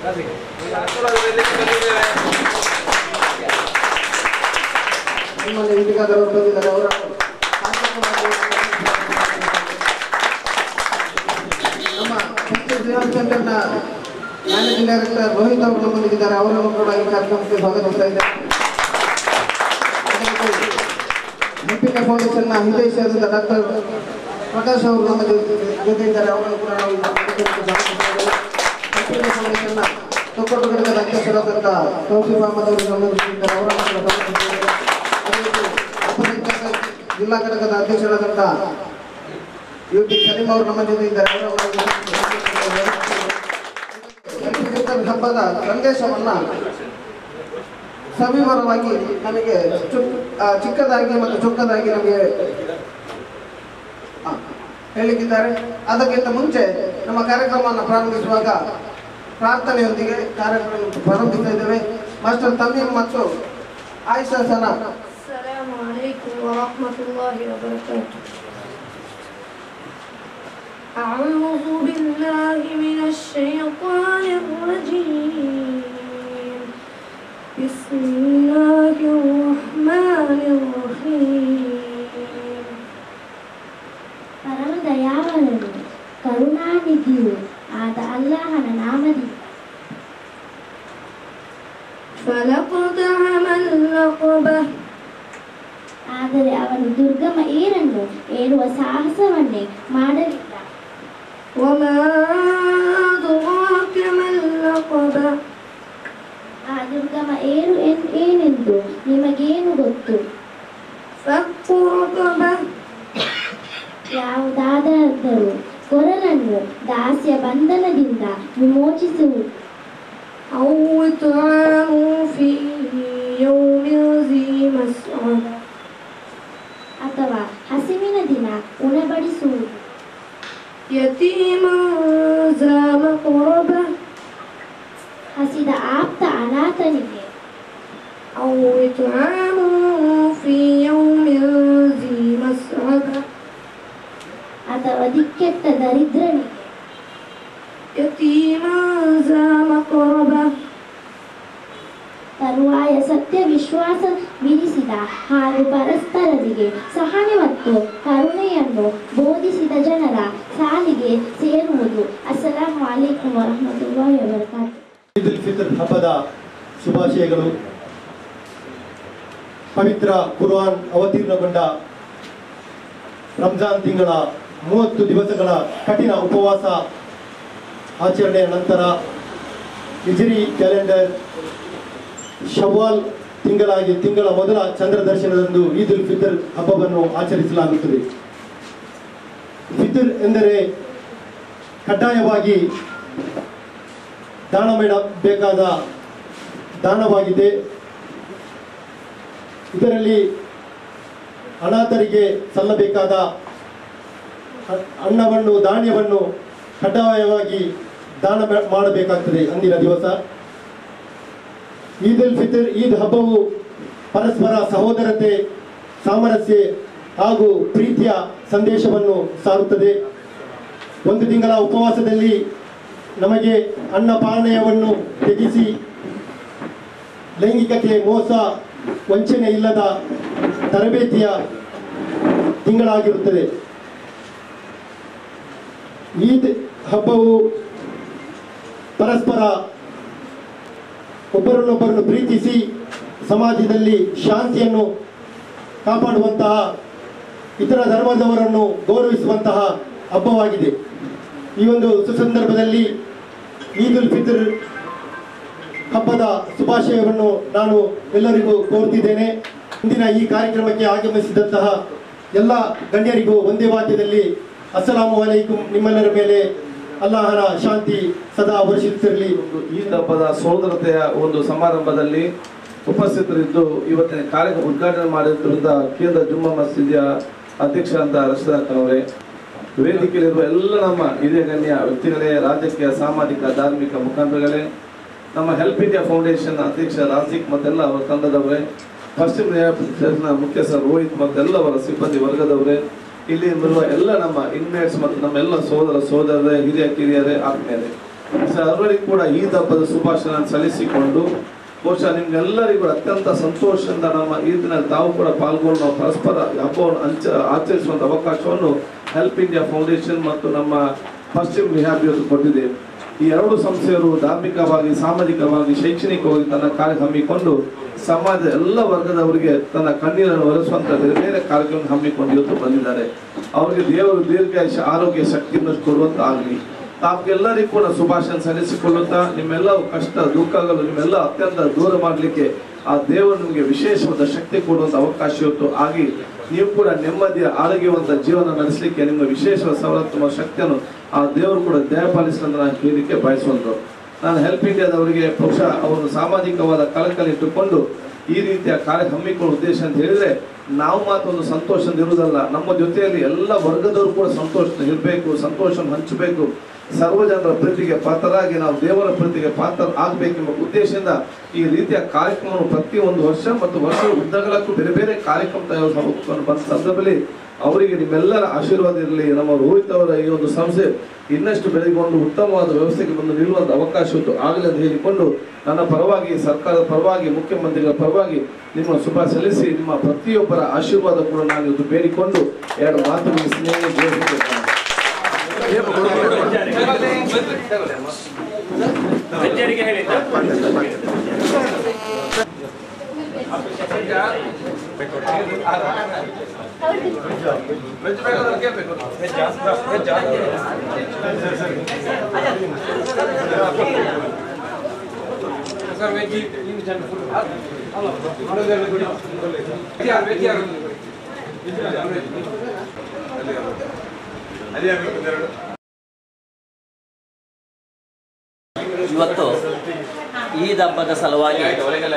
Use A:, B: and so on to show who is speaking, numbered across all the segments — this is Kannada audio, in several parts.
A: ನಿಮ್ಮಲ್ಲಿ ಇದೀಗಾದವರು ಬಂದಿದ್ದಾರೆ ಅವರ ನಮ್ಮ ಸಂಸ್ಥೆ ಸೇವಾ ಸೆಂಟರ್ನ ಮ್ಯಾನೇಜಿಂಗ್ ಡೈರೆಕ್ಟರ್ ರೋಹಿತ್ ಅವರು ನಮ್ಮೊಂದಿಗಿದ್ದಾರೆ ಅವರನ್ನು ಕೂಡ ಈ ಕಾರ್ಯಕ್ರಮಕ್ಕೆ ಸ್ವಾಗತಿಸ್ತಾ ಇದ್ದಾರೆ ಎಂಪಿಕೆ ಫೌಂಡೇಶನ್ನ ಹಿತೈಷಿಯಾದ ಡಾಕ್ಟರ್ ಪ್ರಕಾಶ್ ಅವರು ನಮ್ಮ ಜೊತೆ ಜೊತೆ ಇದ್ದಾರೆ ಅವರನ್ನು ಕೂಡ ನಾವು ಈ ಕಾರ್ಯಕ್ರಮಕ್ಕೆ ಸ್ವಾಗತಿಸ್ತಾ ಇದ್ದೇವೆ ಎಂಪಿಕೆ ಫೌಂಡೇಶನ್ನ ತೊಕ್ಕೊಟ್ಟು ಘಟಕದ ಅಧ್ಯಕ್ಷರಾದಂಥ ತೌಫೀಫ್ ಅಹಮದ್ ಅವರು ನಮ್ಮ ಜೊತೆ ಇದ್ದಾರೆ ಅವರನ್ನು ಕೂಡ ಸ್ವಾಗತಿಸ್ತಾ ಇದ್ದೇವೆ ಅದೇ ರೀತಿ ಅಲ್ಪಸಂಖ್ಯಾತ ಜಿಲ್ಲಾ ಘಟಕದ ಅಧ್ಯಕ್ಷರಾದಂಥ ಯು ಟಿ ಸಲೀಂ ಅವರು ನಮ್ಮ ಜೊತೆ ಇದ್ದಾರೆ ಅವರನ್ನು ಎಲ್ಪಿಜಿ ಹಬ್ಬದ ಸಂದೇಶವನ್ನ ಸವಿವರವಾಗಿ ನಮಗೆ ಚುಕ್- ಆ, ಚಿಕ್ಕದಾಗಿ ಮತ್ತು ಚೊಕ್ಕದಾಗಿ ನಮಗೆ ಆ, ಹೇಳಿಕ್ಕಿದ್ದಾರೆ ಅದಕ್ಕಿಂತ ಮುಂಚೆ ನಮ್ಮ ಕಾರ್ಯಕ್ರಮವನ್ನು ಪ್ರಾರಂಭಿಸುವಾಗ ಪ್ರಾರ್ಥನೆಯೊಂದಿಗೆ ಕಾರ್ಯಕ್ರಮ ಪ್ರಾರಂಭಿಸ್ತಾ ಇದ್ದೇವೆ ಮಾಸ್ಟರ್ ತಮೀಮ್ ಮತ್ತು ಆಯಿಷಾ ಸನ
B: السلام عليكم ورحمة الله وبركاته أعوذ بالله من الشيطان الرجيم بسم الله الرحمن الرحيم
C: ಪರಮ ದಯಾವರನು ಕರುಣಾನಿಧಿಯು ಆದ ಅಲ್ಲಾಹನ ನಾಮದಿ
B: فلقتحم العقبة
C: ಆದರೆ ಅವನು ದುರ್ಗಮ ಏರನ್ನು ಏರುವ ಸಾಹಸವನ್ನೇ ಮಾಡಲಿಲ್ಲ
B: وما أدراك ما العقبة
C: ಆ ದುರ್ಗಮ ಏರು ಎನ್- ಏನೆಂದು ನಿಮಗೇನು ಗೊತ್ತು
B: فك رقبة
C: ಯಾವುದಾದರೂ ಕೊರಲನ್ನು ದಾಸ್ಯ ಬಂಧನದಿಂದ ವಿಮೋಚಿಸುವುದು
B: أو إطعام في يوم ذي مسعد
C: ಅಥವಾ ಹಸಿವಿನ ದಿನ ಉಣಬಡಿಸುವುದು
B: يتيما ذا مقربة
C: ಹಸಿದ ಆಪ್ತ ಅನಾಥನಿಗೆ
B: أو إطعام في يوم ذي مسعد
C: ಅಥವಾ ದಿಕ್ಕೆಟ್ಟ ದರಿದ್ರನಿಗೆ
B: يتيما ذا مقربة
C: ತರುವಾಯ ಸತ್ಯ ವಿಶ್ವಾಸ ವಿಧಿಸಿದ ಹಾಗೂ ಪರಸ್ಪರರಿಗೆ ಸಹನೆ ಮತ್ತು ಕರುಣೆಯನ್ನು ಬೋಧಿಸಿದ ಜನರ ಸಾಲಿಗೆ ಸೇರುವುದು ಅಸ್ಸಲಾಂ ವಾಲೇಕುಂ ವರಹಮತುಲ್ಲಾಹಿ ವಬರಕಾತು
D: ಈದ್ ಉಲ್ ಫಿತರ್ ಹಬ್ಬದ ಶುಭಾಶಯಗಳು ಪವಿತ್ರ ಕುರ್ಆನ್ ಅವತೀರ್ಣಗೊಂಡ ರಂಜಾನ್ ತಿಂಗಳ ಮೂವತ್ತು ದಿವಸಗಳ ಕಠಿಣ ಉಪವಾಸ ಆಚರಣೆಯ ನಂತರ ಹಿಜರಿ ಕ್ಯಾಲೆಂಡರ್ ಶವ್ವಾಲ್ ತಿಂಗಳಾಗಿ ತಿಂಗಳ ಮೊದಲ ಚಂದ್ರ ದರ್ಶನದಂದು ಈದ್ ಉಲ್ ಫಿತರ್ ಹಬ್ಬವನ್ನು ಆಚರಿಸಲಾಗುತ್ತದೆ ಫಿತರ್ ಎಂದರೆ ಕಡ್ಡಾಯವಾಗಿ ದಾನ ಮಾಡಬೇಕಾದ ದಾನವಾಗಿದೆ ಇದರಲ್ಲಿ ಅನಾಥರಿಗೆ ಸಲ್ಲಬೇಕಾದ ಅ- ಅನ್ನವನ್ನು ಧಾನ್ಯವನ್ನು ಕಡ್ಡಾಯವಾಗಿ ದಾನ ಮಾ- ಮಾಡಬೇಕಾಗ್ತದೆ ಅಂದಿನ ದಿವಸ ಈದ್ ಉಲ್ ಫಿತರ್ ಈದ್ ಹಬ್ಬವು ಪರಸ್ಪರ ಸಹೋದರತೆ ಸಾಮರಸ್ಯ ಹಾಗೂ ಪ್ರೀತಿಯ ಸಂದೇಶವನ್ನು ಸಾರುತ್ತದೆ ಒಂದು ತಿಂಗಳ ಉಪವಾಸದಲ್ಲಿ ನಮಗೆ ಅನ್ನಪಾನೀಯವನ್ನು ತ್ಯಜಿಸಿ ಲೈಂಗಿಕತೆ ಮೋಸ ವಂಚನೆ ಇಲ್ಲದ ತರಬೇತಿಯ ತಿಂಗಳಾಗಿರುತ್ತದೆ ಈದ್ ಹಬ್ಬವು ಪರಸ್ಪರ ಒಬ್ಬರನ್ನೊಬ್ಬರನ್ನು ಪ್ರೀತಿಸಿ ಸಮಾಜದಲ್ಲಿ ಶಾಂತಿಯನ್ನು ಕಾಪಾಡುವಂತಹ ಇತರ ಧರ್ಮದವರನ್ನು ಗೌರವಿಸುವಂತಹ ಹಬ್ಬವಾಗಿದೆ ಈ ಒಂದು ಸುಸಂದರ್ಭದಲ್ಲಿ ಈದ್ ಉಲ್ ಫಿತರ್ ಹಬ್ಬದ ಶುಭಾಶಯವನ್ನು ನಾನು ಎಲ್ಲರಿಗೂ ಕೋರ್ತಿದ್ದೇನೆ ಇಂದಿನ ಈ ಕಾರ್ಯಕ್ರಮಕ್ಕೆ ಆಗಮಿಸಿದಂತಹ ಎಲ್ಲ ಗಣ್ಯರಿಗೂ ಒಂದೇ ವಾಕ್ಯದಲ್ಲಿ ಅಸ್ಸಲಾಮು ಅಲೈಕುಂ ನಿಮ್ಮೆಲ್ಲರ ಮೇಲೆ ಅಲ್ಲಾಹನ ಶಾಂತಿ ಸದಾ ವರ್ಷಿಸಿರಲಿ
E: ಒಂದು ಈದ್ ಹಬ್ಬದ ಸೋದರತೆಯ ಒಂದು ಸಮಾರಂಭದಲ್ಲಿ ಉಪಸ್ಥಿತರಿದ್ದು ಇವತ್ತಿನ ಕಾರ್ಯಕ್ರಮ ಉದ್ಘಾಟನೆ ಮಾಡಿರುವುದರಿಂದ ಕೇಂದ್ರ ಜುಮ್ಮಾ ಮಸೀದಿಯ ಅಧ್ಯಕ್ಷ ಅಂತ ರಶೀದಾಕನವರೇ ವೇದಿಕೆಯಲ್ಲಿರುವ ಎಲ್ಲ ನಮ್ಮ ಹಿರಿಯ ಗಣ್ಯ ವ್ಯಕ್ತಿಗಳೇ ರಾಜಕೀಯ ಸಾಮಾಜಿಕ ಧಾರ್ಮಿಕ ಮುಖಂಡರುಗಳೇ ನಮ್ಮ ಹೆಲ್ಪ್ ಇಂಡಿಯಾ ಫೌಂಡೇಶನ್ ಅಧ್ಯಕ್ಷ ರಾಸಿಕ್ ಮತ್ತೆಲ್ಲ ಅವರ ತಂಡದವರೇ ಪಶ್ಚಿಮ ನ್ಯಾಯಾಲಯದ ಮುಖ್ಯಸ್ಥ ರೋಹಿತ್ ಮತ್ತೆಲ್ಲವರ ಸಿಬ್ಬಂದಿ ವರ್ಗದವರೇ ಇಲ್ಲಿ ಬರುವ ಎಲ್ಲ ನಮ್ಮ ಇನ್ಮೇಟ್ಸ್ ಮತ್ತು ನಮ್ಮೆಲ್ಲ ಸೋದರ ಸೋದರರೇ ಹಿರಿಯ ಕಿರಿಯರೇ ಆತ್ಮೀಯರೇ ಸರ್ವರಿಗೂ ಕೂಡ ಈ ಹಬ್ಬದ ಶುಭಾಶಯ ಸಲ್ಲಿಸಿಕೊಂಡು ಬಹುಶಃ ನಿಮ್ಗೆಲ್ಲರಿಗೂ ಅತ್ಯಂತ ಸಂತೋಷದಿಂದ ನಮ್ಮ ಈ ದಿನ ತಾವು ಕೂಡ ಪಾಲ್ಗೊಂಡು ನಾವು ಪರಸ್ಪರ ಹಬ್ಬವನ್ನು ಹಂಚ ಆಚರಿಸುವಂತ ಅವಕಾಶವನ್ನು ಹೆಲ್ಪ್ ಇಂಡಿಯಾ ಫೌಂಡೇಶನ್ ಮತ್ತು ನಮ್ಮ ಪಶ್ಚಿಮ ರಿಹಾಬ್ ಇವತ್ತು ಕೊಟ್ಟಿದೆ ಈ ಎರಡು ಸಂಸ್ಥೆಯರು ಧಾರ್ಮಿಕವಾಗಿ ಸಾಮಾಜಿಕವಾಗಿ ಶೈಕ್ಷಣಿಕವಾಗಿ ತನ್ನ ಕಾರ್ಯ ಹಮ್ಮಿಕೊಂಡು ಸಮಾಜದ ಎಲ್ಲ ವರ್ಗದವರಿಗೆ ತನ್ನ ಕಣ್ಣೀರನ್ನು ಒರೆಸುವಂತ ಬೇರೆ ಬೇರೆ ಕಾರ್ಯಕ್ರಮ ಹಮ್ಮಿಕೊಂಡು ಇವತ್ತು ಬಂದಿದ್ದಾರೆ ಅವರಿಗೆ ದೇವರು ದೀರ್ಘಾಯುಷ ಆರೋಗ್ಯ ಶಕ್ತಿಯನ್ನು ಕೊಡುವಂತ ಆಗಲಿ ತಾವೆಲ್ಲರಿಗೂ ಕೂಡ ಶುಭಾಶಯ ಸಲ್ಲಿಸಿಕೊಳ್ಳುತ್ತಾ ನಿಮ್ಮೆಲ್ಲ ಕಷ್ಟ ದುಃಖಗಳು ನಿಮ್ಮೆಲ್ಲ ಅತ್ಯಂತ ದೂರ ಮಾಡಲಿಕ್ಕೆ ಆ ದೇವರು ನಿಮಗೆ ವಿಶೇಷವಾದ ಶಕ್ತಿ ಕೊಡುವಂತ ಅವಕಾಶ ಇವತ್ತು ಆಗಿ ನೀವು ಕೂಡ ನೆಮ್ಮದಿಯ ಆರೋಗ್ಯವಂತ ಜೀವನ ನಡೆಸಲಿಕ್ಕೆ ನಿಮಗೆ ವಿಶೇಷವಾದ ಸವಲತ್ತು ಮತ್ತು ಶಕ್ತಿಯನ್ನು ಆ ದೇವರು ಕೂಡ ದಯಪಾಲಿಸಲು ನಾನು ಹೇಳಲಿಕ್ಕೆ ಬಯಸುವಂತರು ನಾನು ಹೆಲ್ಪ್ ಇಂಡಿಯಾದವರಿಗೆ ಬಹುಶಃ ಅವರು ಸಾಮಾಜಿಕವಾದ ಕಳಕಳಿ ಇಟ್ಟುಕೊಂಡು ಈ ರೀತಿಯ ಕಾರ್ಯ ಹಮ್ಮಿಕೊಳ್ಳುವ ಉದ್ದೇಶ ಅಂತ ಹೇಳಿದ್ರೆ ನಾವು ಮಾತ್ರ ಒಂದು ಸಂತೋಷದಿಂದ ಇರುವುದಲ್ಲ ನಮ್ಮ ಜೊತೆಯಲ್ಲಿ ಎಲ್ಲ ವರ್ಗದವರು ಕೂಡ ಸಂತೋಷ ಇರಬೇಕು ಸಂತೋಷವನ್ನು ಹಂಚಬೇಕು ಸರ್ವ ಜನರ ಪ್ರೀತಿಗೆ ಪಾತ್ರರಾಗಿ ನಾವು ದೇವರ ಪ್ರೀತಿಗೆ ಪಾತ್ರ ಆಗಬೇಕೆಂಬ ಉದ್ದೇಶದಿಂದ ಈ ರೀತಿಯ ಕಾರ್ಯಕ್ರಮವನ್ನು ಪ್ರತಿಯೊಂದು ವರ್ಷ ಮತ್ತು ವರ್ಷ ಉದ್ದಗಲಕ್ಕೂ ಬೇರೆ ಬೇರೆ ಕಾರ್ಯಕ್ರಮ ತಯಾರಿಸಿಕೊಂಡು ಬಂದ ಸಂದರ್ಭದಲ್ಲಿ ಅವರಿಗೆ ನಿಮ್ಮೆಲ್ಲರ ಆಶೀರ್ವಾದ ಇರಲಿ ನಮ್ಮ ರೋಹಿತ್ ಅವರ ಈ ಒಂದು ಸಂಸ್ಥೆ ಇನ್ನಷ್ಟು ಬೆಳೆದುಕೊಂಡು ಉತ್ತಮವಾದ ವ್ಯವಸ್ಥೆಗೆ ಬಂದು ನಿಲ್ಲುವಂತ ಅವಕಾಶ ಇತ್ತು ಆಗಲಿ ಅಂತ ಹೇಳಿಕೊಂಡು ನನ್ನ ಪರವಾಗಿ ಸರ್ಕಾರದ ಪರವಾಗಿ ಮುಖ್ಯಮಂತ್ರಿಗಳ ಪರವಾಗಿ ನಿಮ್ಮ ಶುಭ ಸಲ್ಲಿಸಿ ನಿಮ್ಮ ಪ್ರತಿಯೊಬ್ಬರ ಆಶೀರ್ವಾದ ಕೂಡ ನಾನು ಇವತ್ತು ಬೇಡಿಕೊಂಡು ಎರಡು ಮಾತುಗಳಿಗೆ ಸ್ನೇಹ ಜೋಡಿಸುತ್ತೇನೆ
F: ಇವತ್ತು ಈದ್ ಹಬ್ಬದ ಸಲುವಾಗಿ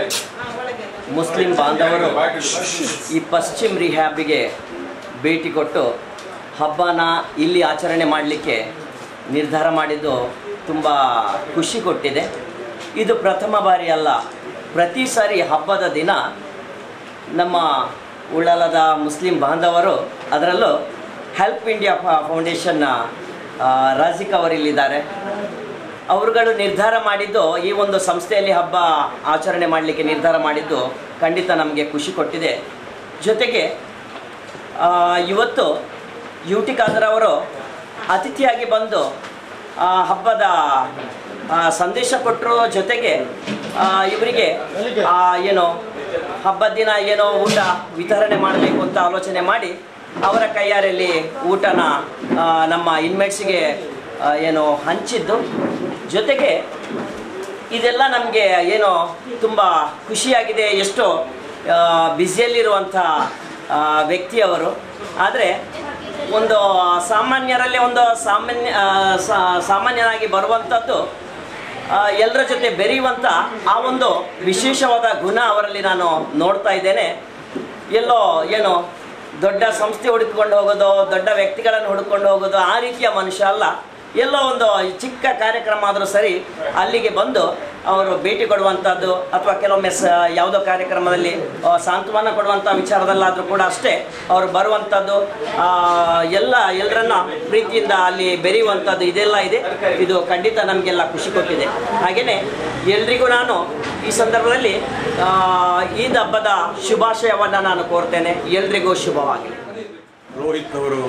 F: ಮುಸ್ಲಿಂ ಬಾಂಧವರು ಈ ಪಶ್ಚಿಮ್ ರಿಹ್ಯಾಬಿಗೆ ಭೇಟಿ ಕೊಟ್ಟು ಹಬ್ಬನ ಇಲ್ಲಿ ಆಚರಣೆ ಮಾಡಲಿಕ್ಕೆ ನಿರ್ಧಾರ ಮಾಡಿದ್ದು ತುಂಬ ಖುಷಿ ಕೊಟ್ಟಿದೆ ಇದು ಪ್ರಥಮ ಬಾರಿ ಅಲ್ಲ ಪ್ರತಿ ಸಾರಿ ಹಬ್ಬದ ದಿನ ನಮ್ಮ ಉಳ್ಳಾಲದ ಮುಸ್ಲಿಂ ಬಾಂಧವರು ಅದರಲ್ಲೂ ಹೆಲ್ಪ್ ಇಂಡಿಯಾ ಫೌಂಡೇಶನ್ನ ಆ, ರಾಜಿಕ್ ಅವರಿಲ್ಲಿದ್ದಾರೆ ಅವರುಗಳು ನಿರ್ಧಾರ ಮಾಡಿದ್ದು ಈ ಒಂದು ಸಂಸ್ಥೆಯಲ್ಲಿ ಹಬ್ಬ ಆಚರಣೆ ಮಾಡಲಿಕ್ಕೆ ನಿರ್ಧಾರ ಮಾಡಿದ್ದು ಖಂಡಿತ ನಮಗೆ ಖುಷಿ ಕೊಟ್ಟಿದೆ ಜೊತೆಗೆ ಆ, ಇವತ್ತು ಯು ಟಿ ಖಾದರ್ ಅವರು ಅತಿಥಿಯಾಗಿ ಬಂದು ಆ, ಹಬ್ಬದ ಆ, ಸಂದೇಶ ಕೊಟ್ಟರು ಜೊತೆಗೆ ಆ, ಇವರಿಗೆ ಆ, ಏನು ಹಬ್ಬದ ದಿನ ಏನೋ ಊಟ ವಿತರಣೆ ಮಾಡಬೇಕು ಅಂತ ಆಲೋಚನೆ ಮಾಡಿ ಅವರ ಕೈಯಾರಲ್ಲಿ ಊಟನ ಆ, ನಮ್ಮ ಇನ್ಮೇಟ್ಸಿಗೆ ಏನು ಹಂಚಿದ್ದು ಜೊತೆಗೆ ಇದೆಲ್ಲ ನಮಗೆ ಏನೋ ತುಂಬ ಖುಷಿಯಾಗಿದೆ ಎಷ್ಟೋ ಬ್ಯುಸಿಯಲ್ಲಿರುವಂಥ ವ್ಯಕ್ತಿಯವರು ಆದರೆ ಒಂದು ಸಾಮಾನ್ಯರಲ್ಲಿ ಒಂದು ಸಾಮಾನ್ಯ ಆ, ಸಾ- ಸಾಮಾನ್ಯನಾಗಿ ಬರುವಂಥದ್ದು ಎಲ್ಲರ ಜೊತೆ ಬೆರೆಯುವಂಥ ಆ ಒಂದು ವಿಶೇಷವಾದ ಗುಣ ಅವರಲ್ಲಿ ನಾನು ನೋಡ್ತಾ ಇದ್ದೇನೆ ಎಲ್ಲೋ ಏನು ದೊಡ್ಡ ಸಂಸ್ಥೆ ಹುಡುಕಿಕೊಂಡು ಹೋಗೋದು ದೊಡ್ಡ ವ್ಯಕ್ತಿಗಳನ್ನು ಹುಡುಕೊಂಡು ಹೋಗೋದು ಆ ರೀತಿಯ ಮನುಷ್ಯ ಅಲ್ಲ ಎಲ್ಲೋ ಒಂದು ಚಿಕ್ಕ ಕಾರ್ಯಕ್ರಮ ಆದರೂ ಸರಿ ಅಲ್ಲಿಗೆ ಬಂದು ಅವರು ಭೇಟಿ ಕೊಡುವಂಥದ್ದು ಅಥವಾ ಕೆಲವೊಮ್ಮೆ ಸ ಯಾವುದೋ ಕಾರ್ಯಕ್ರಮದಲ್ಲಿ ಆ, ಸಾಂತ್ವನ ಕೊಡುವಂಥ ವಿಚಾರದಲ್ಲಾದರೂ ಕೂಡ ಅಷ್ಟೇ ಅವರು ಬರುವಂಥದ್ದು ಆ, ಎಲ್ಲ ಎಲ್ಲರನ್ನ ಪ್ರೀತಿಯಿಂದ ಅಲ್ಲಿ ಬೆರೆಯುವಂಥದ್ದು ಇದೆಲ್ಲ ಇದೆ ಇದು ಖಂಡಿತ ನಮಗೆಲ್ಲ ಖುಷಿ ಕೊಟ್ಟಿದೆ ಹಾಗೆಯೇ ಎಲ್ರಿಗೂ ನಾನು ಈ ಸಂದರ್ಭದಲ್ಲಿ ಆ, ಈದ್ ಹಬ್ಬದ ಶುಭಾಶಯವನ್ನು ನಾನು ಕೋರ್ತೇನೆ ಎಲ್ರಿಗೂ ಶುಭವಾಗಲಿ
G: ರೋಹಿತ್ ಅವರು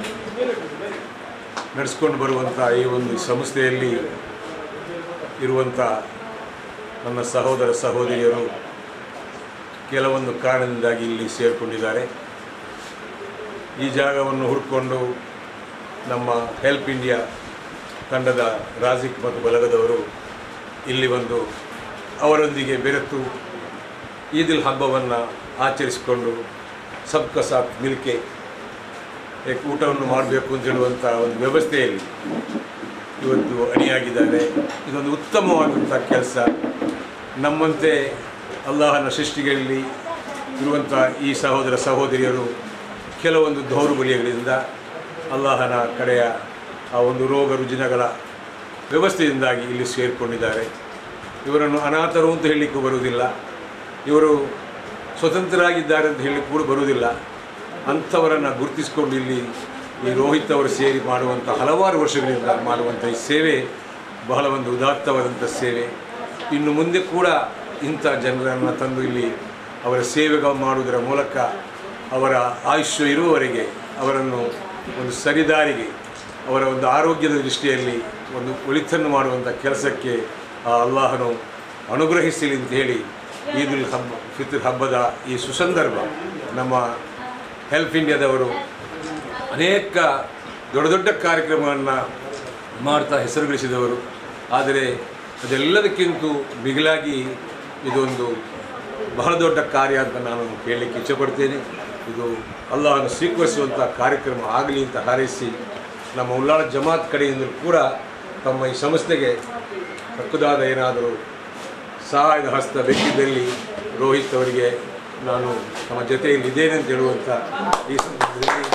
G: ನಡೆಸ್ಕೊಂಡು ಬರುವಂಥ ಈ ಒಂದು ಸಂಸ್ಥೆಯಲ್ಲಿ ಇರುವಂಥ ನನ್ನ ಸಹೋದರ ಸಹೋದರಿಯರು ಕೆಲವೊಂದು ಕಾರಣದಿಂದಾಗಿ ಇಲ್ಲಿ ಸೇರಿಕೊಂಡಿದ್ದಾರೆ ಈ ಜಾಗವನ್ನು ಹುಡ್ಕೊಂಡು ನಮ್ಮ ಹೆಲ್ಪ್ ಇಂಡಿಯಾ ತಂಡದ ರಾಜಿಕ್ ಮತ್ತು ಬಲಗದವರು ಇಲ್ಲಿ ಬಂದು ಅವರೊಂದಿಗೆ ಬೆರೆತು ಈದಿಲ್ ಹಬ್ಬವನ್ನು ಆಚರಿಸಿಕೊಂಡು ಸಬ್ಕ ಸಾಥ್ ಮಿಲ್ಕೆ ಏಕ್ ಊಟವನ್ನು ಮಾಡಬೇಕು ಅಂತ ಹೇಳುವಂಥ ಒಂದು ವ್ಯವಸ್ಥೆಯಲ್ಲಿ ಇವತ್ತು ಅಣಿಯಾಗಿದ್ದಾರೆ ಇದೊಂದು ಉತ್ತಮವಾದಂಥ ಕೆಲಸ ನಮ್ಮಂತೆ ಅಲ್ಲಾಹನ ಸೃಷ್ಟಿಗಳಲ್ಲಿ ಇರುವಂಥ ಈ ಸಹೋದರ ಸಹೋದರಿಯರು ಕೆಲವೊಂದು ದೌರ್ಬಲ್ಯಗಳಿಂದ ಅಲ್ಲಾಹನ ಕಡೆಯ ಆ ಒಂದು ರೋಗ ರುಜಿನಗಳ ವ್ಯವಸ್ಥೆಯಿಂದಾಗಿ ಇಲ್ಲಿ ಸೇರಿಕೊಂಡಿದ್ದಾರೆ ಇವರನ್ನು ಅನಾಥರು ಅಂತ ಹೇಳಲಿಕ್ಕೂ ಬರುವುದಿಲ್ಲ ಇವರು ಸ್ವತಂತ್ರರಾಗಿದ್ದಾರೆ ಅಂತ ಹೇಳಲಿಕ್ಕೆ ಕೂಡ ಬರುವುದಿಲ್ಲ ಅಂಥವರನ್ನು ಗುರುತಿಸಿಕೊಂಡು ಇಲ್ಲಿ ಈ ರೋಹಿತ್ ಅವರು ಸೇರಿ ಮಾಡುವಂಥ ಹಲವಾರು ವರ್ಷಗಳಿಂದ ಮಾಡುವಂಥ ಈ ಸೇವೆ ಬಹಳ ಒಂದು ಉದಾತ್ತವಾದಂಥ ಸೇವೆ ಇನ್ನು ಮುಂದೆ ಕೂಡ ಇಂಥ ಜನರನ್ನು ತಂದು ಇಲ್ಲಿ ಅವರ ಸೇವೆಗಳು ಮಾಡುವುದರ ಮೂಲಕ ಅವರ ಆಯುಷ್ಯ ಇರುವವರೆಗೆ ಅವರನ್ನು ಒಂದು ಸರಿದಾರಿಗೆ ಅವರ ಒಂದು ಆರೋಗ್ಯದ ದೃಷ್ಟಿಯಲ್ಲಿ ಒಂದು ಒಳಿತನ್ನು ಮಾಡುವಂಥ ಕೆಲಸಕ್ಕೆ ಆ ಅಲ್ಲಾಹನು ಅನುಗ್ರಹಿಸಲಿ ಅಂತ ಹೇಳಿ ಈದುಲ್ ಹಬ್ಬ ಫಿತ್ರ್ ಹಬ್ಬದ ಈ ಸುಸಂದರ್ಭ ನಮ್ಮ ಹೆಲ್ಪ್ ಇಂಡಿಯಾದವರು ಅನೇಕ ದೊಡ್ಡ ದೊಡ್ಡ ಕಾರ್ಯಕ್ರಮವನ್ನು ಮಾಡ್ತಾ ಹೆಸರುಗಳಿಸಿದವರು ಆದರೆ ಅದೆಲ್ಲದಕ್ಕಿಂತ ಮಿಗಿಲಾಗಿ ಇದೊಂದು ಬಹಳ ದೊಡ್ಡ ಕಾರ್ಯ ಅಂತ ನಾನು ಹೇಳಲಿಕ್ಕೆ ಇಚ್ಛೆಪಡ್ತೇನೆ ಇದು ಅಲ್ಲಾಹನ್ನು ಸ್ವೀಕರಿಸುವಂಥ ಕಾರ್ಯಕ್ರಮ ಆಗಲಿ ಅಂತ ಹಾರೈಸಿ ನಮ್ಮ ಉಲ್ಲಾಳ ಜಮಾತ್ ಕಡೆಯಿಂದ ಕೂಡ ತಮ್ಮ ಈ ಸಂಸ್ಥೆಗೆ ತಕ್ಕದಾದ ಏನಾದರೂ ಸಹಾಯದ ಹಸ್ತ ಬೇಕಿದ್ದಲ್ಲಿ ರೋಹಿತ್ ಅವರಿಗೆ ನಾನು ನಮ್ಮ ಜೊತೆಯಲ್ಲಿ ಇದ್ದೇನೆ ಅಂತ ಹೇಳುವಂಥ ಈ ಸಂದರ್ಭದಲ್ಲಿ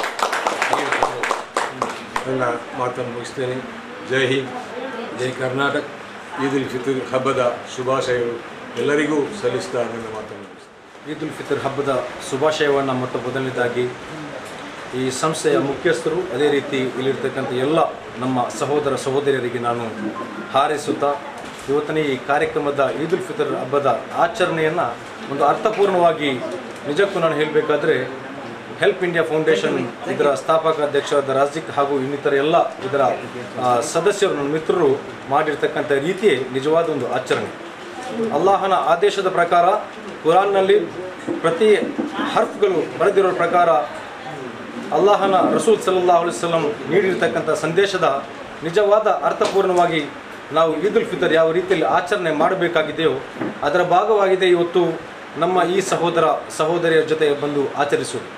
G: ನನ್ನ ಮಾತನ್ನು ಮುಗಿಸ್ತೇನೆ ಜೈ ಹಿಂದ್ ಜೈ ಕರ್ನಾಟಕ ಈದ್ ಉಲ್ ಫಿತರ್ ಹಬ್ಬದ ಶುಭಾಶಯಗಳು ಎಲ್ಲರಿಗೂ ಸಲ್ಲಿಸ್ತಾ ನನ್ನ ಮಾತನ್ನು ಮುಗಿಸ್ತೇನೆ
H: ಈದ್ ಉಲ್ ಫಿತರ್ ಹಬ್ಬದ ಶುಭಾಶಯವನ್ನು ಮತ್ತು ಮೊದಲನೇದಾಗಿ ಈ ಸಂಸ್ಥೆಯ ಮುಖ್ಯಸ್ಥರು ಅದೇ ರೀತಿ ಇಲ್ಲಿರ್ತಕ್ಕಂಥ ಎಲ್ಲ ನಮ್ಮ ಸಹೋದರ ಸಹೋದರಿಯರಿಗೆ ನಾನು ಹಾರೈಸುತ್ತಾ ಇವತ್ತಿನ ಈ ಕಾರ್ಯಕ್ರಮದ ಈದ್ ಉಲ್ ಫಿತರ್ ಹಬ್ಬದ ಆಚರಣೆಯನ್ನು ಒಂದು ಅರ್ಥಪೂರ್ಣವಾಗಿ ನಿಜಕ್ಕೂ ನಾನು ಹೇಳಬೇಕಾದ್ರೆ ಹೆಲ್ಪ್ ಇಂಡಿಯಾ ಫೌಂಡೇಶನ್ ಇದರ ಸ್ಥಾಪಕ ಅಧ್ಯಕ್ಷರಾದ ರಾಜಿಕ್ ಹಾಗೂ ಇನ್ನಿತರ ಎಲ್ಲ ಇದರ ಆ, ಸದಸ್ಯರು ನನ್ನ ಮಿತ್ರರು ಮಾಡಿರ್ತಕ್ಕಂಥ ರೀತಿಯೇ ನಿಜವಾದ ಒಂದು ಆಚರಣೆ ಅಲ್ಲಾಹನ ಆದೇಶದ ಪ್ರಕಾರ ಕುರಾನ್ನಲ್ಲಿ ಪ್ರತಿ ಹರ್ಫ್ಗಳು ಬರೆದಿರೋ ಪ್ರಕಾರ ಅಲ್ಲಾಹನ ರಸೂಲ್ ಸಲ್ಲಲ್ಲಾಹು ಅಲೈಹಿ ವಸಲ್ಲಂ ನೀಡಿರ್ತಕ್ಕಂಥ ಸಂದೇಶದ ನಿಜವಾದ ಅರ್ಥಪೂರ್ಣವಾಗಿ ನಾವು ಈದ್ ಉಲ್ ಫಿತರ್ ಯಾವ ರೀತಿಯಲ್ಲಿ ಆಚರಣೆ ಮಾಡಬೇಕಾಗಿದೆಯೋ ಅದರ ಭಾಗವಾಗಿದೆ ಇವತ್ತು ನಮ್ಮ ಈ ಸಹೋದರ ಸಹೋದರಿಯರ ಜೊತೆ ಬಂದು ಆಚರಿಸುವುದು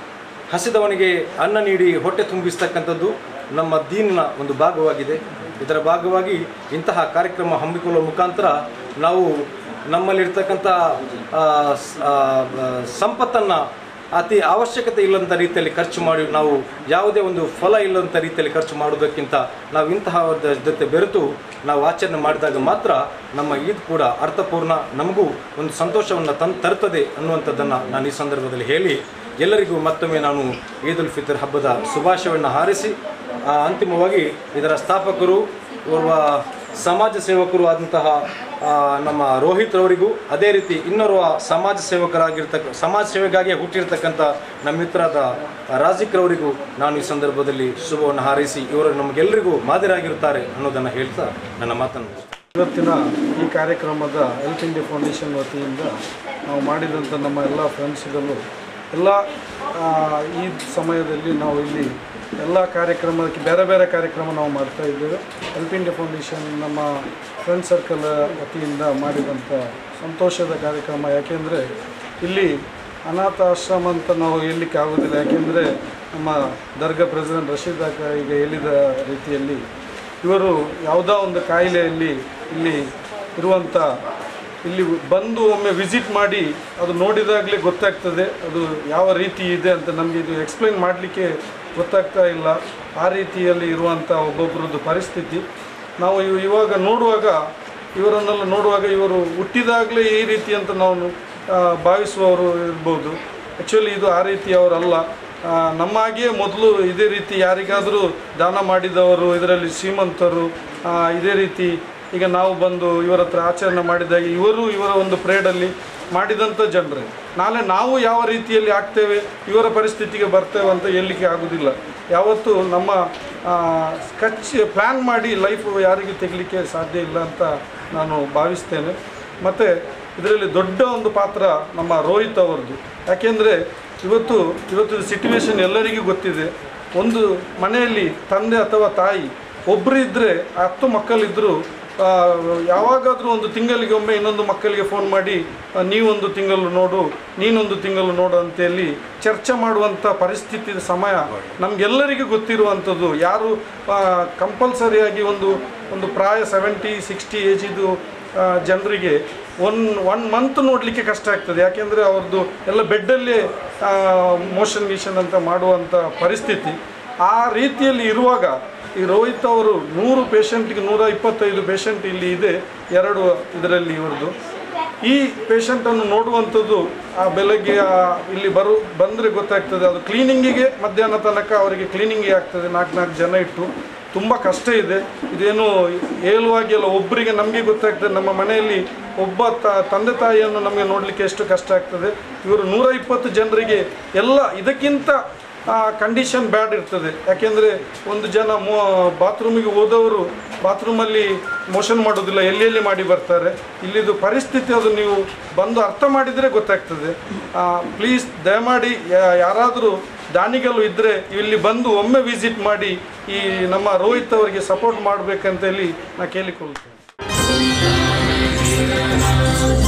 H: ಹಸಿದವನಿಗೆ ಅನ್ನ ನೀಡಿ ಹೊಟ್ಟೆ ತುಂಬಿಸ್ತಕ್ಕಂಥದ್ದು ನಮ್ಮ ದೀನಿನ ಒಂದು ಭಾಗವಾಗಿದೆ ಇದರ ಭಾಗವಾಗಿ ಇಂತಹ ಕಾರ್ಯಕ್ರಮ ಹಮ್ಮಿಕೊಳ್ಳುವ ಮುಖಾಂತರ ನಾವು ನಮ್ಮಲ್ಲಿರ್ತಕ್ಕಂಥ ಆ, ಸ್- ಆ, ಆ, ಸಂಪತ್ತನ್ನು ಅತಿ ಅವಶ್ಯಕತೆ ಇಲ್ಲದಂಥ ರೀತಿಯಲ್ಲಿ ಖರ್ಚು ಮಾಡಿ ನಾವು ಯಾವುದೇ ಒಂದು ಫಲ ಇಲ್ಲದಂಥ ರೀತಿಯಲ್ಲಿ ಖರ್ಚು ಮಾಡುವುದಕ್ಕಿಂತ ನಾವು ಇಂತಹ ಒಂದು ಜೊತೆ ಬೆರೆತು ನಾವು ಆಚರಣೆ ಮಾಡಿದಾಗ ಮಾತ್ರ ನಮ್ಮ ಈದ್ ಕೂಡ ಅರ್ಥಪೂರ್ಣ ನಮಗೂ ಒಂದು ಸಂತೋಷವನ್ನು ತನ್ ತರುತ್ತದೆ ಅನ್ನುವಂಥದ್ದನ್ನು ನಾನು ಈ ಸಂದರ್ಭದಲ್ಲಿ ಹೇಳಿ ಎಲ್ಲರಿಗೂ ಮತ್ತೊಮ್ಮೆ ನಾನು ಈದ್ ಉಲ್ ಫಿತರ್ ಹಬ್ಬದ ಶುಭಾಶಯವನ್ನು ಹಾರಿಸಿ ಆ, ಅಂತಿಮವಾಗಿ ಇದರ ಸ್ಥಾಪಕರು ಓರ್ವ ಸಮಾಜ ಸೇವಕರು ಆದಂತಹ ಆ, ನಮ್ಮ ರೋಹಿತ್ ಅವರಿಗೂ ಅದೇ ರೀತಿ ಇನ್ನೋರ್ವ ಸಮಾಜ ಸೇವಕರಾಗಿರ್ತಕ್ಕ ಸಮಾಜ ಸೇವೆಗಾಗಿ ಹುಟ್ಟಿರ್ತಕ್ಕಂಥ ನಮ್ಮ ಮಿತ್ರರಾದ ರಾಜಿಕ್ ರವರಿಗೂ ನಾನು ಈ ಸಂದರ್ಭದಲ್ಲಿ ಶುಭವನ್ನು ಹಾರೈಸಿ ಇವರು ನಮಗೆಲ್ಲರಿಗೂ ಮಾದರಿಯಾಗಿರುತ್ತಾರೆ ಅನ್ನೋದನ್ನು ಹೇಳ್ತಾ ನನ್ನ ಮಾತನ್ನು ಮುಗಿಸ್ತೇನೆ.
I: ಇವತ್ತಿನ ಈ ಕಾರ್ಯಕ್ರಮದ ಹೆಲ್ಪ್ ಇಂಡಿಯಾ ಫೌಂಡೇಶನ್ ವತಿಯಿಂದ ನಾವು ಮಾಡಿದಂಥ ನಮ್ಮ ಎಲ್ಲ ಫ್ರೆಂಡ್ಸ್ಗಳು ಎಲ್ಲ ಆ, ಈ ಸಮಯದಲ್ಲಿ ನಾವು ಇಲ್ಲಿ ಎಲ್ಲ ಕಾರ್ಯಕ್ರಮಕ್ಕೆ ಬೇರೆ ಬೇರೆ ಕಾರ್ಯಕ್ರಮ ನಾವು ಮಾಡ್ತಾ ಇದ್ದೇವೆ ಹೆಲ್ಪ್ ಇಂಡಿಯಾ ಫೌಂಡೇಶನ್ ನಮ್ಮ ಫ್ರೆಂಡ್ ಸರ್ಕಲ್ ವತಿಯಿಂದ ಮಾಡಿದಂಥ ಸಂತೋಷದ ಕಾರ್ಯಕ್ರಮ ಯಾಕೆಂದರೆ ಇಲ್ಲಿ ಅನಾಥ ಆಶ್ರಮ ಅಂತ ನಾವು ಹೇಳಲಿಕ್ಕೆ ಆಗೋದಿಲ್ಲ ಯಾಕೆಂದರೆ ನಮ್ಮ ದರ್ಗಾ ಪ್ರೆಸಿಡೆಂಟ್ ರಶೀದ್ ಅಕ್ಕ ಈಗ ಹೇಳಿದ ರೀತಿಯಲ್ಲಿ ಇವರು ಯಾವುದೋ ಒಂದು ಕಾಯಿಲೆಯಲ್ಲಿ ಇಲ್ಲಿ ಇರುವಂಥ ಇಲ್ಲಿ ಬಂದು ಒಮ್ಮೆ ವಿಸಿಟ್ ಮಾಡಿ ಅದು ನೋಡಿದಾಗಲೇ ಗೊತ್ತಾಗ್ತದೆ ಅದು ಯಾವ ರೀತಿ ಇದೆ ಅಂತ ನಮಗೆ ಇದು ಎಕ್ಸ್ಪ್ಲೈನ್ ಮಾಡಲಿಕ್ಕೆ ಗೊತ್ತಾಗ್ತಾ ಇಲ್ಲ ಆ ರೀತಿಯಲ್ಲಿ ಇರುವಂಥ ಒಬ್ಬೊಬ್ಬರದ್ದು ಪರಿಸ್ಥಿತಿ ನಾವು ಇವ್- ಇವಾಗ ನೋಡುವಾಗ ಇವರನ್ನೆಲ್ಲ ನೋಡುವಾಗ ಇವರು ಹುಟ್ಟಿದಾಗಲೇ ಈ ರೀತಿ ಅಂತ ನಾವು ಆ, ಭಾವಿಸುವವರು ಇರ್ಬೋದು ಆ್ಯಕ್ಚುಲಿ ಇದು ಆ ರೀತಿ ಅವರಲ್ಲ ಆ, ನಮ್ಮ ಹಾಗೆಯೇ ಮೊದಲು ಇದೇ ರೀತಿ ಯಾರಿಗಾದರೂ ದಾನ ಮಾಡಿದವರು ಇದರಲ್ಲಿ ಶ್ರೀಮಂತರು ಆ, ಇದೇ ರೀತಿ ಈಗ ನಾವು ಬಂದು ಇವರ ಹತ್ರ ಆಚರಣೆ ಮಾಡಿದಾಗ ಇವರು ಇವರ ಒಂದು ಪ್ರೇಡಲ್ಲಿ ಮಾಡಿದಂಥ ಜನರೇ ನಾಳೆ ನಾವು ಯಾವ ರೀತಿಯಲ್ಲಿ ಆಗ್ತೇವೆ ಇವರ ಪರಿಸ್ಥಿತಿಗೆ ಬರ್ತೇವೆ ಅಂತ ಹೇಳಲಿಕ್ಕೆ ಆಗೋದಿಲ್ಲ ಯಾವತ್ತೂ ನಮ್ಮ ಆ, ಸ್ಕಚ್ ಪ್ಲ್ಯಾನ್ ಮಾಡಿ ಲೈಫ್ ಯಾರಿಗೂ ತೆಗಲಿಕ್ಕೆ ಸಾಧ್ಯ ಇಲ್ಲ ಅಂತ ನಾನು ಭಾವಿಸ್ತೇನೆ ಮತ್ತು ಇದರಲ್ಲಿ ದೊಡ್ಡ ಒಂದು ಪಾತ್ರ ನಮ್ಮ ರೋಹಿತ್ ಅವರದ್ದು ಯಾಕೆಂದರೆ ಇವತ್ತು ಇವತ್ತು ಸಿಚುವೇಶನ್ ಎಲ್ಲರಿಗೂ ಗೊತ್ತಿದೆ ಒಂದು ಮನೆಯಲ್ಲಿ ತಂದೆ ಅಥವಾ ತಾಯಿ ಒಬ್ಬರು ಇದ್ದರೆ ಹತ್ತು ಮಕ್ಕಳಿದ್ದರೂ ಯಾವಾಗಾದರೂ ಒಂದು ತಿಂಗಳಿಗೆ ಒಮ್ಮೆ ಇನ್ನೊಂದು ಮಕ್ಕಳಿಗೆ ಫೋನ್ ಮಾಡಿ ಆ, ನೀವೊಂದು ತಿಂಗಳು ನೋಡು ನೀನೊಂದು ತಿಂಗಳು ನೋಡು ಅಂತೇಳಿ ಚರ್ಚೆ ಮಾಡುವಂಥ ಪರಿಸ್ಥಿತಿ ಸಮಯ ನಮಗೆಲ್ಲರಿಗೂ ಗೊತ್ತಿರುವಂಥದ್ದು ಯಾರು ಕಂಪಲ್ಸರಿಯಾಗಿ ಒಂದು ಒಂದು ಪ್ರಾಯ ಸೆವೆಂಟಿ ಸಿಕ್ಸ್ಟಿ ಏಜಿದು ಜನರಿಗೆ ಒನ್ ಒನ್ ಮಂತ್ ನೋಡಲಿಕ್ಕೆ ಕಷ್ಟ ಆಗ್ತದೆ ಯಾಕೆಂದರೆ ಅವ್ರದ್ದು ಎಲ್ಲ ಬೆಡ್ಡಲ್ಲೇ ಮೋಷನ್ ಗೀಷನ್ ಅಂತ ಮಾಡುವಂಥ ಪರಿಸ್ಥಿತಿ ಆ ರೀತಿಯಲ್ಲಿ ಇರುವಾಗ ಈ ರೋಹಿತ್ ಅವರು ನೂರು ಪೇಷಂಟ್ಗೆ ನೂರ ಇಪ್ಪತ್ತೈದು ಪೇಷಂಟ್ ಇಲ್ಲಿ ಇದೆ ಎರಡು ಇದರಲ್ಲಿ ಇವ್ರದ್ದು ಈ ಪೇಷಂಟನ್ನು ನೋಡುವಂಥದ್ದು ಆ ಬೆಳಗ್ಗೆ ಆ ಇಲ್ಲಿ ಬರು ಬಂದರೆ ಗೊತ್ತಾಗ್ತದೆ ಅದು ಕ್ಲೀನಿಂಗಿಗೆ ಮಧ್ಯಾಹ್ನ ತನಕ ಅವರಿಗೆ ಕ್ಲೀನಿಂಗಿಗೆ ಆಗ್ತದೆ ನಾಲ್ಕು ನಾಲ್ಕು ಜನ ಇಟ್ಟು ತುಂಬ ಕಷ್ಟ ಇದೆ ಇದೇನು ಹೇಳುವಾಗಿ ಅಲ್ಲ ಒಬ್ಬರಿಗೆ ನಮಗೆ ಗೊತ್ತಾಗ್ತದೆ ನಮ್ಮ ಮನೆಯಲ್ಲಿ ಒಬ್ಬ ತ ತಂದೆ ತಾಯಿಯನ್ನು ನಮಗೆ ನೋಡಲಿಕ್ಕೆ ಎಷ್ಟು ಕಷ್ಟ ಆಗ್ತದೆ ಇವರು ನೂರ ಇಪ್ಪತ್ತು ಜನರಿಗೆ ಎಲ್ಲ ಇದಕ್ಕಿಂತ ಕಂಡೀಷನ್ ಬ್ಯಾಡ್ ಇರ್ತದೆ ಯಾಕೆಂದರೆ ಒಂದು ಜನ ಮೋ ಬಾತ್ರೂಮಿಗೆ ಹೋದವರು ಬಾತ್ರೂಮಲ್ಲಿ ಮೋಷನ್ ಮಾಡೋದಿಲ್ಲ ಎಲ್ಲೆಲ್ಲಿ ಮಾಡಿ ಬರ್ತಾರೆ ಇಲ್ಲಿದು ಪರಿಸ್ಥಿತಿ ಅದು ನೀವು ಬಂದು ಅರ್ಥ ಮಾಡಿದರೆ ಗೊತ್ತಾಗ್ತದೆ ಪ್ಲೀಸ್ ದಯಮಾಡಿ ಯಾ- ಯಾರಾದರೂ ದಾನಿಗಳು ಇದ್ದರೆ ಇಲ್ಲಿ ಬಂದು ಒಮ್ಮೆ ವಿಸಿಟ್ ಮಾಡಿ ಈ ನಮ್ಮ ರೋಹಿತ್ ಅವರಿಗೆ ಸಪೋರ್ಟ್ ಮಾಡಬೇಕಂತ ಹೇಳಿ ನಾ ಕೇಳಿಕೊಳ್ತೇನೆ